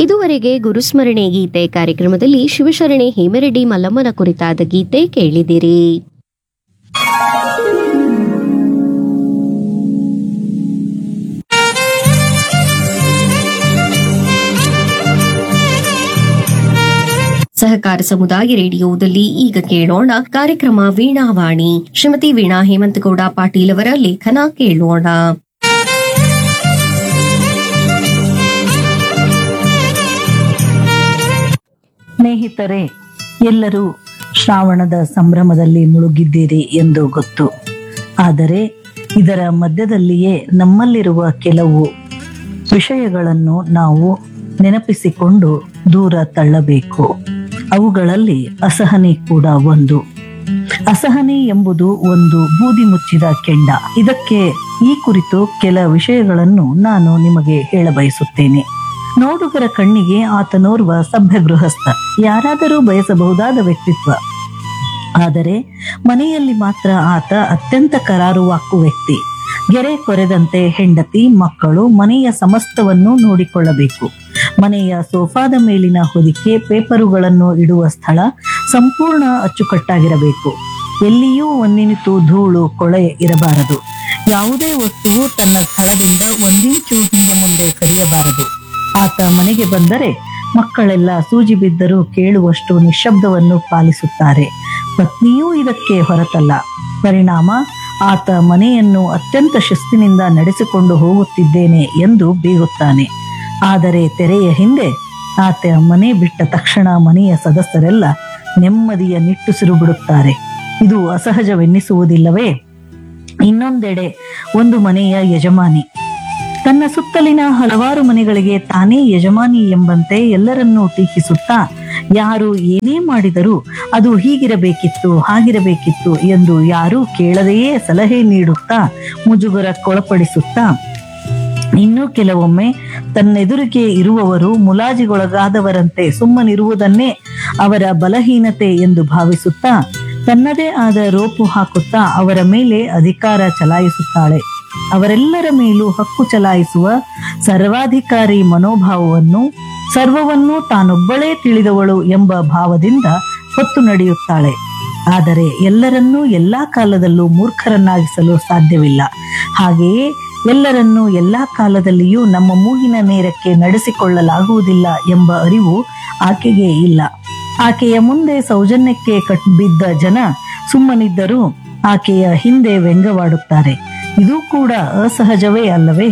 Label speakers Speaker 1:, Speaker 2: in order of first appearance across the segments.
Speaker 1: ಇದುವರೆಗೆ ಗುರುಸ್ಮರಣೆ ಗೀತೆ ಕಾರ್ಯಕ್ರಮದಲ್ಲಿ ಶಿವಶರಣೆ ಹೇಮರೆಡ್ಡಿ ಮಲ್ಲಮ್ಮನ ಕುರಿತಾದ ಗೀತೆ ಕೇಳಿದಿರಿ ಸಹಕಾರ ಸಮುದಾಯ ರೇಡಿಯೋದಲ್ಲಿ ಈಗ ಕೇಳೋಣ ಕಾರ್ಯಕ್ರಮ ವೀಣಾವಾಣಿ ಶ್ರೀಮತಿ ವೀಣಾ ಹೇಮಂತಗೌಡ ಪಾಟೀಲ್ ಅವರ ಲೇಖನ ಕೇಳೋಣ
Speaker 2: ಸ್ನೇಹಿತರೆ ಎಲ್ಲರೂ ಶ್ರಾವಣದ ಸಂಭ್ರಮದಲ್ಲಿ ಮುಳುಗಿದ್ದೀರಿ ಎಂದು ಗೊತ್ತು ಆದರೆ ಇದರ ಮಧ್ಯದಲ್ಲಿಯೇ ನಮ್ಮಲ್ಲಿರುವ ಕೆಲವು ವಿಷಯಗಳನ್ನು ನಾವು ನೆನಪಿಸಿಕೊಂಡು ದೂರ ತಳ್ಳಬೇಕು ಅವುಗಳಲ್ಲಿ ಅಸಹನೆ ಕೂಡ ಒಂದು ಅಸಹನೆ ಎಂಬುದು ಒಂದು ಬೂದಿ ಮುಚ್ಚಿದ ಕೆಂಡ ಇದಕ್ಕೆ ಈ ಕುರಿತು ಕೆಲ ವಿಷಯಗಳನ್ನು ನಾನು ನಿಮಗೆ ಹೇಳಬಯಸುತ್ತೇನೆ ನೋಡುಗರ ಕಣ್ಣಿಗೆ ಆತನೋರ್ವ ಸಭ್ಯ ಗೃಹಸ್ಥ ಯಾರಾದರೂ ಬಯಸಬಹುದಾದ ವ್ಯಕ್ತಿತ್ವ ಆದರೆ ಮನೆಯಲ್ಲಿ ಮಾತ್ರ ಆತ ಅತ್ಯಂತ ಕರಾರುವಾಕು ವ್ಯಕ್ತಿ ಗೆರೆ ಕೊರೆದಂತೆ ಹೆಂಡತಿ ಮಕ್ಕಳು ಮನೆಯ ಸಮಸ್ತವನ್ನು ನೋಡಿಕೊಳ್ಳಬೇಕು ಮನೆಯ ಸೋಫಾದ ಮೇಲಿನ ಹೊದಿಕೆ ಪೇಪರುಗಳನ್ನು ಇಡುವ ಸ್ಥಳ ಸಂಪೂರ್ಣ ಅಚ್ಚುಕಟ್ಟಾಗಿರಬೇಕು ಎಲ್ಲಿಯೂ ಒಂದಿನಿತು ಧೂಳು ಕೊಳೆ ಇರಬಾರದು ಯಾವುದೇ ವಸ್ತುವು ತನ್ನ ಸ್ಥಳದಿಂದ ಒಂದಿಂಚು ಹಿಂದೆ ಮುಂದೆ ಸರಿಯಬಾರದು ಆತ ಮನೆಗೆ ಬಂದರೆ ಮಕ್ಕಳೆಲ್ಲ ಸೂಜಿ ಬಿದ್ದರೂ ಕೇಳುವಷ್ಟು ನಿಶ್ಶಬ್ದವನ್ನು ಪಾಲಿಸುತ್ತಾರೆ ಪತ್ನಿಯೂ ಇದಕ್ಕೆ ಹೊರತಲ್ಲ ಪರಿಣಾಮ ಆತ ಮನೆಯನ್ನು ಅತ್ಯಂತ ಶಿಸ್ತಿನಿಂದ ನಡೆಸಿಕೊಂಡು ಹೋಗುತ್ತಿದ್ದೇನೆ ಎಂದು ಬೀಗುತ್ತಾನೆ ಆದರೆ ತೆರೆಯ ಹಿಂದೆ ಆತ ಮನೆ ಬಿಟ್ಟ ತಕ್ಷಣ ಮನೆಯ ಸದಸ್ಯರೆಲ್ಲ ನೆಮ್ಮದಿಯ ನಿಟ್ಟುಸಿರು ಬಿಡುತ್ತಾರೆ ಇದು ಅಸಹಜವೆನ್ನಿಸುವುದಿಲ್ಲವೇ ಇನ್ನೊಂದೆಡೆ ಒಂದು ಮನೆಯ ಯಜಮಾನಿ ತನ್ನ ಸುತ್ತಲಿನ ಹಲವಾರು ಮನೆಗಳಿಗೆ ತಾನೇ ಯಜಮಾನಿ ಎಂಬಂತೆ ಎಲ್ಲರನ್ನೂ ಟೀಕಿಸುತ್ತಾ ಯಾರು ಏನೇ ಮಾಡಿದರೂ ಅದು ಹೀಗಿರಬೇಕಿತ್ತು ಹಾಗಿರಬೇಕಿತ್ತು ಎಂದು ಯಾರೂ ಕೇಳದೆಯೇ ಸಲಹೆ ನೀಡುತ್ತಾ ಮುಜುಗರಕ್ಕೊಳಪಡಿಸುತ್ತಾ ಇನ್ನು ಕೆಲವೊಮ್ಮೆ ತನ್ನೆದುರಿಗೆ ಇರುವವರು ಮುಲಾಜಿಗೊಳಗಾದವರಂತೆ ಸುಮ್ಮನಿರುವುದನ್ನೇ ಅವರ ಬಲಹೀನತೆ ಎಂದು ಭಾವಿಸುತ್ತಾ ತನ್ನದೇ ಆದ ರೋಪು ಹಾಕುತ್ತಾ ಅವರ ಮೇಲೆ ಅಧಿಕಾರ ಚಲಾಯಿಸುತ್ತಾಳೆ ಅವರೆಲ್ಲರ ಮೇಲೂ ಹಕ್ಕು ಚಲಾಯಿಸುವ ಸರ್ವಾಧಿಕಾರಿ ಮನೋಭಾವವನ್ನು ಸರ್ವವನ್ನೂ ತಾನೊಬ್ಬಳೇ ತಿಳಿದವಳು ಎಂಬ ಭಾವದಿಂದ ಹೊತ್ತು ನಡೆಯುತ್ತಾಳೆ ಆದರೆ ಎಲ್ಲರನ್ನೂ ಎಲ್ಲಾ ಕಾಲದಲ್ಲೂ ಮೂರ್ಖರನ್ನಾಗಿಸಲು ಸಾಧ್ಯವಿಲ್ಲ ಹಾಗೆಯೇ ಎಲ್ಲರನ್ನೂ ಎಲ್ಲಾ ಕಾಲದಲ್ಲಿಯೂ ನಮ್ಮ ಮೂಗಿನ ನೇರಕ್ಕೆ ನಡೆಸಿಕೊಳ್ಳಲಾಗುವುದಿಲ್ಲ ಎಂಬ ಅರಿವು ಆಕೆಗೆ ಇಲ್ಲ ಆಕೆಯ ಮುಂದೆ ಸೌಜನ್ಯಕ್ಕೆ ಕಟ್ ಬಿದ್ದ ಜನ ಸುಮ್ಮನಿದ್ದರೂ ಆಕೆಯ ಹಿಂದೆ ವ್ಯಂಗ್ಯವಾಡುತ್ತಾರೆ ಇದು ಕೂಡ ಅಸಹಜವೇ ಅಲ್ಲವೇ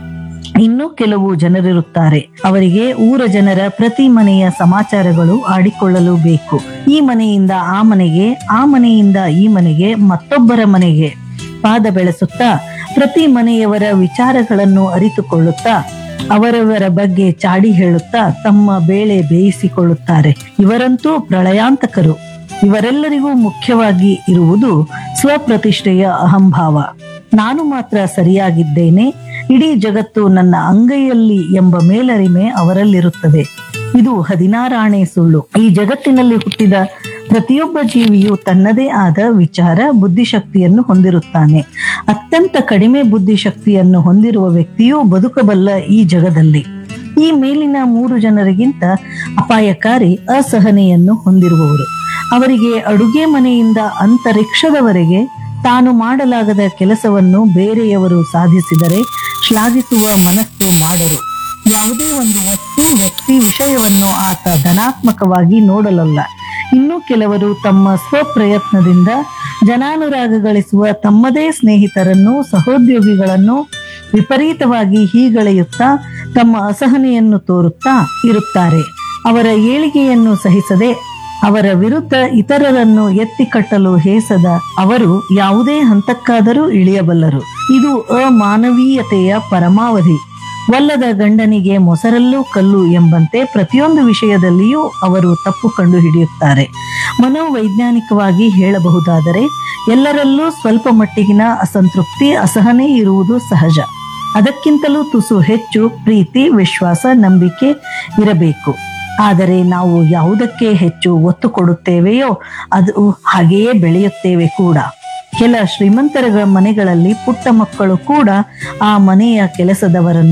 Speaker 2: ಇನ್ನೂ ಕೆಲವು ಜನರಿರುತ್ತಾರೆ ಅವರಿಗೆ ಊರ ಜನರ ಪ್ರತಿ ಮನೆಯ ಸಮಾಚಾರಗಳು ಆಡಿಕೊಳ್ಳಲು ಬೇಕು ಈ ಮನೆಯಿಂದ ಆ ಮನೆಗೆ ಆ ಮನೆಯಿಂದ ಈ ಮನೆಗೆ ಮತ್ತೊಬ್ಬರ ಮನೆಗೆ ಪಾದ ಬೆಳೆಸುತ್ತಾ ಪ್ರತಿ ಮನೆಯವರ ವಿಚಾರಗಳನ್ನು ಅರಿತುಕೊಳ್ಳುತ್ತಾ ಅವರವರ ಬಗ್ಗೆ ಚಾಡಿ ಹೇಳುತ್ತಾ ತಮ್ಮ ಬೇಳೆ ಬೇಯಿಸಿಕೊಳ್ಳುತ್ತಾರೆ ಇವರಂತೂ ಪ್ರಳಯಾಂತಕರು ಇವರೆಲ್ಲರಿಗೂ ಮುಖ್ಯವಾಗಿ ಇರುವುದು ಸ್ವಪ್ರತಿಷ್ಠೆಯ ಅಹಂಭಾವ ನಾನು ಮಾತ್ರ ಸರಿಯಾಗಿದ್ದೇನೆ ಇಡೀ ಜಗತ್ತು ನನ್ನ ಅಂಗೈಯಲ್ಲಿ ಎಂಬ ಮೇಲರಿಮೆ ಅವರಲ್ಲಿರುತ್ತದೆ ಇದು ಹದಿನಾರಾಣೆ ಸುಳ್ಳು ಈ ಜಗತ್ತಿನಲ್ಲಿ ಹುಟ್ಟಿದ ಪ್ರತಿಯೊಬ್ಬ ಜೀವಿಯು ತನ್ನದೇ ಆದ ವಿಚಾರ ಬುದ್ಧಿಶಕ್ತಿಯನ್ನು ಹೊಂದಿರುತ್ತಾನೆ ಅತ್ಯಂತ ಕಡಿಮೆ ಬುದ್ಧಿಶಕ್ತಿಯನ್ನು ಹೊಂದಿರುವ ವ್ಯಕ್ತಿಯೂ ಬದುಕಬಲ್ಲ ಈ ಜಗದಲ್ಲಿ ಈ ಮೇಲಿನ ಮೂರು ಜನರಿಗಿಂತ ಅಪಾಯಕಾರಿ ಅಸಹನೆಯನ್ನು ಹೊಂದಿರುವವರು ಅವರಿಗೆ ಅಡುಗೆ ಮನೆಯಿಂದ ಅಂತರಿಕ್ಷದವರೆಗೆ ತಾನು ಮಾಡಲಾಗದ ಕೆಲಸವನ್ನು ಬೇರೆಯವರು ಸಾಧಿಸಿದರೆ ಶ್ಲಾಘಿಸುವ ಮನಸ್ಸು ಮಾಡರು ಯಾವುದೇ ಒಂದು ವಸ್ತು ವ್ಯಕ್ತಿ ವಿಷಯವನ್ನು ಆತ ಧನಾತ್ಮಕವಾಗಿ ನೋಡಲಲ್ಲ ಇನ್ನು ಕೆಲವರು ತಮ್ಮ ಸ್ವಪ್ರಯತ್ನದಿಂದ ಜನಾನುರಾಗ ಗಳಿಸುವ ತಮ್ಮದೇ ಸ್ನೇಹಿತರನ್ನು ಸಹೋದ್ಯೋಗಿಗಳನ್ನು ವಿಪರೀತವಾಗಿ ಹೀಗಳೆಯುತ್ತಾ ತಮ್ಮ ಅಸಹನೆಯನ್ನು ತೋರುತ್ತಾ ಇರುತ್ತಾರೆ ಅವರ ಏಳಿಗೆಯನ್ನು ಸಹಿಸದೆ ಅವರ ವಿರುದ್ಧ ಇತರರನ್ನು ಎತ್ತಿ ಕಟ್ಟಲು ಹೇಸದ ಅವರು ಯಾವುದೇ ಹಂತಕ್ಕಾದರೂ ಇಳಿಯಬಲ್ಲರು ಇದು ಅಮಾನವೀಯತೆಯ ಪರಮಾವಧಿ ವಲ್ಲದ ಗಂಡನಿಗೆ ಮೊಸರಲ್ಲೂ ಕಲ್ಲು ಎಂಬಂತೆ ಪ್ರತಿಯೊಂದು ವಿಷಯದಲ್ಲಿಯೂ ಅವರು ತಪ್ಪು ಕಂಡು ಹಿಡಿಯುತ್ತಾರೆ ಮನೋವೈಜ್ಞಾನಿಕವಾಗಿ ಹೇಳಬಹುದಾದರೆ ಎಲ್ಲರಲ್ಲೂ ಸ್ವಲ್ಪ ಮಟ್ಟಿಗಿನ ಅಸಂತೃಪ್ತಿ ಅಸಹನೆ ಇರುವುದು ಸಹಜ ಅದಕ್ಕಿಂತಲೂ ತುಸು ಹೆಚ್ಚು ಪ್ರೀತಿ ವಿಶ್ವಾಸ ನಂಬಿಕೆ ಇರಬೇಕು ಆದರೆ ನಾವು ಯಾವುದಕ್ಕೆ ಹೆಚ್ಚು ಒತ್ತು ಕೊಡುತ್ತೇವೆಯೋ ಅದು ಹಾಗೆಯೇ ಬೆಳೆಯುತ್ತೇವೆ ಕೂಡ ಕೆಲ ಶ್ರೀಮಂತರ ಮನೆಗಳಲ್ಲಿ ಪುಟ್ಟ ಮಕ್ಕಳು ಕೂಡ ಆ ಮನೆಯ ಕೆಲಸದವರನ್ನು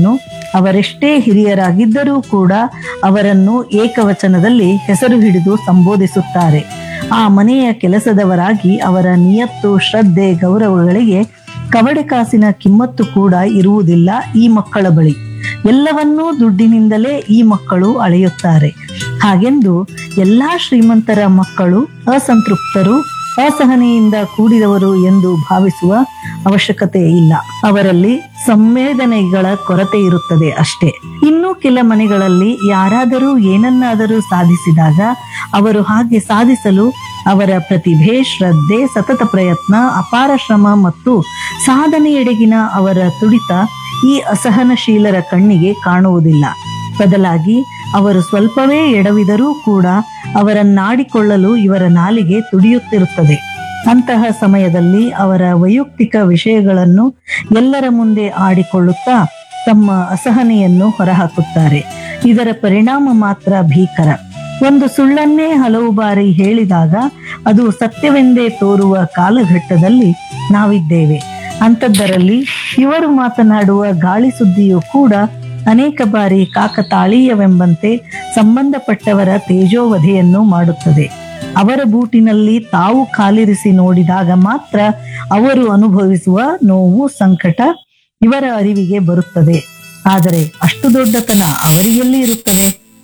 Speaker 2: ಅವರೆಷ್ಟೇ ಹಿರಿಯರಾಗಿದ್ದರೂ ಕೂಡ ಅವರನ್ನು ಏಕವಚನದಲ್ಲಿ ಹೆಸರು ಹಿಡಿದು ಸಂಬೋಧಿಸುತ್ತಾರೆ ಆ ಮನೆಯ ಕೆಲಸದವರಾಗಿ ಅವರ ನಿಯತ್ತು ಶ್ರದ್ಧೆ ಗೌರವಗಳಿಗೆ ಕವಡೆ ಕಾಸಿನ ಕಿಮ್ಮತ್ತು ಕೂಡ ಇರುವುದಿಲ್ಲ ಈ ಮಕ್ಕಳ ಬಳಿ ಎಲ್ಲವನ್ನೂ ದುಡ್ಡಿನಿಂದಲೇ ಈ ಮಕ್ಕಳು ಅಳೆಯುತ್ತಾರೆ ಹಾಗೆಂದು ಎಲ್ಲಾ ಶ್ರೀಮಂತರ ಮಕ್ಕಳು ಅಸಂತೃಪ್ತರು ಅಸಹನೆಯಿಂದ ಕೂಡಿದವರು ಎಂದು ಭಾವಿಸುವ ಅವಶ್ಯಕತೆ ಇಲ್ಲ ಅವರಲ್ಲಿ ಸಂವೇದನೆಗಳ ಕೊರತೆ ಇರುತ್ತದೆ ಅಷ್ಟೇ ಇನ್ನು ಕೆಲ ಮನೆಗಳಲ್ಲಿ ಯಾರಾದರೂ ಏನನ್ನಾದರೂ ಸಾಧಿಸಿದಾಗ ಅವರು ಹಾಗೆ ಸಾಧಿಸಲು ಅವರ ಪ್ರತಿಭೆ ಶ್ರದ್ಧೆ ಸತತ ಪ್ರಯತ್ನ ಅಪಾರ ಶ್ರಮ ಮತ್ತು ಸಾಧನೆಯೆಡೆಗಿನ ಅವರ ತುಡಿತ ಈ ಅಸಹನಶೀಲರ ಕಣ್ಣಿಗೆ ಕಾಣುವುದಿಲ್ಲ ಬದಲಾಗಿ ಅವರು ಸ್ವಲ್ಪವೇ ಎಡವಿದರೂ ಕೂಡ ಅವರನ್ನಾಡಿಕೊಳ್ಳಲು ಇವರ ನಾಲಿಗೆ ತುಡಿಯುತ್ತಿರುತ್ತದೆ ಅಂತಹ ಸಮಯದಲ್ಲಿ ಅವರ ವೈಯಕ್ತಿಕ ವಿಷಯಗಳನ್ನು ಎಲ್ಲರ ಮುಂದೆ ಆಡಿಕೊಳ್ಳುತ್ತಾ ತಮ್ಮ ಅಸಹನೆಯನ್ನು ಹೊರಹಾಕುತ್ತಾರೆ ಇದರ ಪರಿಣಾಮ ಮಾತ್ರ ಭೀಕರ ಒಂದು ಸುಳ್ಳನ್ನೇ ಹಲವು ಬಾರಿ ಹೇಳಿದಾಗ ಅದು ಸತ್ಯವೆಂದೇ ತೋರುವ ಕಾಲಘಟ್ಟದಲ್ಲಿ ನಾವಿದ್ದೇವೆ ಅಂಥದ್ದರಲ್ಲಿ ಇವರು ಮಾತನಾಡುವ ಗಾಳಿ ಸುದ್ದಿಯು ಕೂಡ ಅನೇಕ ಬಾರಿ ಕಾಕತಾಳೀಯವೆಂಬಂತೆ ಸಂಬಂಧಪಟ್ಟವರ ತೇಜೋವಧೆಯನ್ನು ಮಾಡುತ್ತದೆ ಅವರ ಬೂಟಿನಲ್ಲಿ ತಾವು ಕಾಲಿರಿಸಿ ನೋಡಿದಾಗ ಮಾತ್ರ ಅವರು ಅನುಭವಿಸುವ ನೋವು ಸಂಕಟ ಇವರ ಅರಿವಿಗೆ ಬರುತ್ತದೆ ಆದರೆ ಅಷ್ಟು ದೊಡ್ಡತನ ಅವರಿಗೆಲ್ಲಿ ಇರುತ್ತದೆ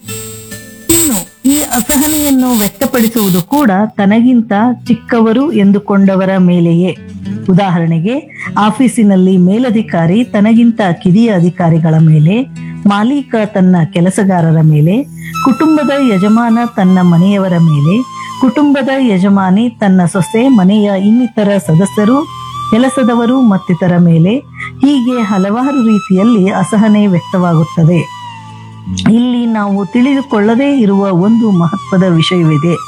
Speaker 2: ಇನ್ನು ಈ ಅಸಹನೆಯನ್ನು ವ್ಯಕ್ತಪಡಿಸುವುದು ಕೂಡ ತನಗಿಂತ ಚಿಕ್ಕವರು ಎಂದುಕೊಂಡವರ ಮೇಲೆಯೇ ಉದಾಹರಣೆಗೆ ಆಫೀಸಿನಲ್ಲಿ ಮೇಲಧಿಕಾರಿ ತನಗಿಂತ ಕಿರಿಯ ಅಧಿಕಾರಿಗಳ ಮೇಲೆ ಮಾಲೀಕ ತನ್ನ ಕೆಲಸಗಾರರ ಮೇಲೆ ಕುಟುಂಬದ ಯಜಮಾನ ತನ್ನ ಮನೆಯವರ ಮೇಲೆ ಕುಟುಂಬದ ಯಜಮಾನಿ ತನ್ನ ಸೊಸೆ ಮನೆಯ ಇನ್ನಿತರ ಸದಸ್ಯರು ಕೆಲಸದವರು ಮತ್ತಿತರ ಮೇಲೆ ಹೀಗೆ ಹಲವಾರು ರೀತಿಯಲ್ಲಿ ಅಸಹನೆ ವ್ಯಕ್ತವಾಗುತ್ತದೆ ಇಲ್ಲಿ ನಾವು ತಿಳಿದುಕೊಳ್ಳದೇ ಇರುವ ಒಂದು ಮಹತ್ವದ ವಿಷಯವಿದೆ